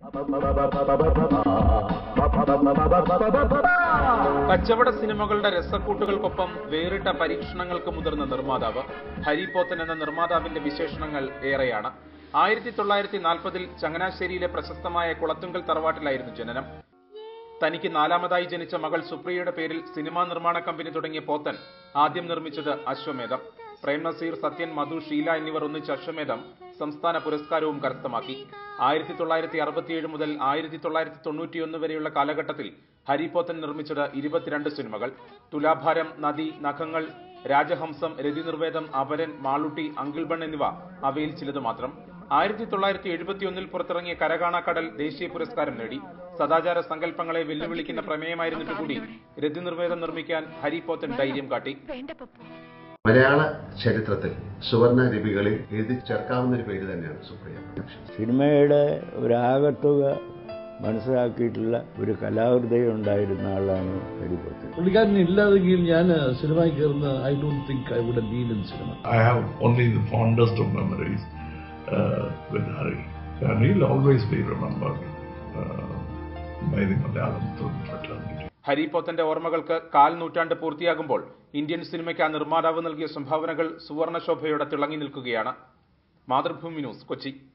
കച്ചവട സിനിമകളുടെ രസക്കൂട്ടുകൾക്കൊപ്പം വേറിട്ട പരീക്ഷണങ്ങൾക്ക് മുതിർന്ന നിർമ്മാതാവ് ഹരി പോത്തൻ എന്ന നിർമ്മാതാവിന്റെ വിശേഷണങ്ങൾ ഏറെയാണ് ആയിരത്തി തൊള്ളായിരത്തി നാൽപ്പതിൽ ചങ്ങനാശ്ശേരിയിലെ പ്രശസ്തമായ കുളത്തുങ്കൽ തറവാട്ടിലായിരുന്നു ജനനം തനിക്ക് നാലാമതായി ജനിച്ച മകൾ സുപ്രിയയുടെ പേരിൽ സിനിമാ നിർമ്മാണ കമ്പനി തുടങ്ങിയ പോത്തൻ ആദ്യം നിർമ്മിച്ചത് അശ്വമേധം പ്രേം നസീർ സത്യൻ മധു ഷീല എന്നിവർ ഒന്നിച്ച് അശ്വമേധം സംസ്ഥാന പുരസ്കാരവും കരസ്ഥമാക്കി ആയിരത്തി തൊള്ളായിരത്തി അറുപത്തിയേഴ് മുതൽ ആയിരത്തി തൊള്ളായിരത്തി തൊണ്ണൂറ്റിയൊന്ന് വരെയുള്ള കാലഘട്ടത്തിൽ ഹരിപോത്തൻ നിർമ്മിച്ചത് ഇരുപത്തിരണ്ട് സിനിമകൾ തുലാഭാരം നദി നഖങ്ങൾ രാജഹംസം രതിനിർവേദം അപരൻ മാളുട്ടി അങ്കിൾബൺ എന്നിവ അവയിൽ ചിലത് മാത്രം ആയിരത്തി തൊള്ളായിരത്തി എഴുപത്തിയൊന്നിൽ പുറത്തിറങ്ങിയ കരകാണാക്കടൽ ദേശീയ പുരസ്കാരം നേടി സദാചാര സങ്കല്പങ്ങളെ വെല്ലുവിളിക്കുന്ന പ്രമേയമായിരുന്നിട്ട് കൂടി രതിനിർവേദം നിർമ്മിക്കാൻ ഹരിപോത്തൻ ധൈര്യം കാട്ടി മലയാള ചരിത്രത്തിൽ സുവർണ ലിപികളിൽ എഴുതി ചേർക്കാവുന്ന ഒരു പേര് തന്നെയാണ് സുപ്രിയ പ്രൊഡക്ഷൻസ് സിനിമയുടെ ഒരാകത്തുക മനസ്സിലാക്കിയിട്ടുള്ള ഒരു കലാഹൃദയം ഉണ്ടായിരുന്ന ആളാണ് ഹരിപത്തൻ പുള്ളിക്കാരൻ ഇല്ലാതെങ്കിൽ ഞാൻ സിനിമയിൽ കയറുന്ന I don't think I would been in cinema I have only the fondest of memories uh, with Hari. And he'll always be remembered uh, by the Malayalam film fraternity. ഹരിപോത്തന്റെ ഓർമ്മകൾക്ക് കാൽ നൂറ്റാണ്ട് പൂർത്തിയാകുമ്പോൾ ഇന്ത്യൻ സിനിമയ്ക്ക് ആ നിർമ്മാതാവ് നൽകിയ സംഭാവനകൾ സുവർണശോഭയോടെ തിളങ്ങി നിൽക്കുകയാണ് മാതൃഭൂമി ന്യൂസ് കൊച്ചി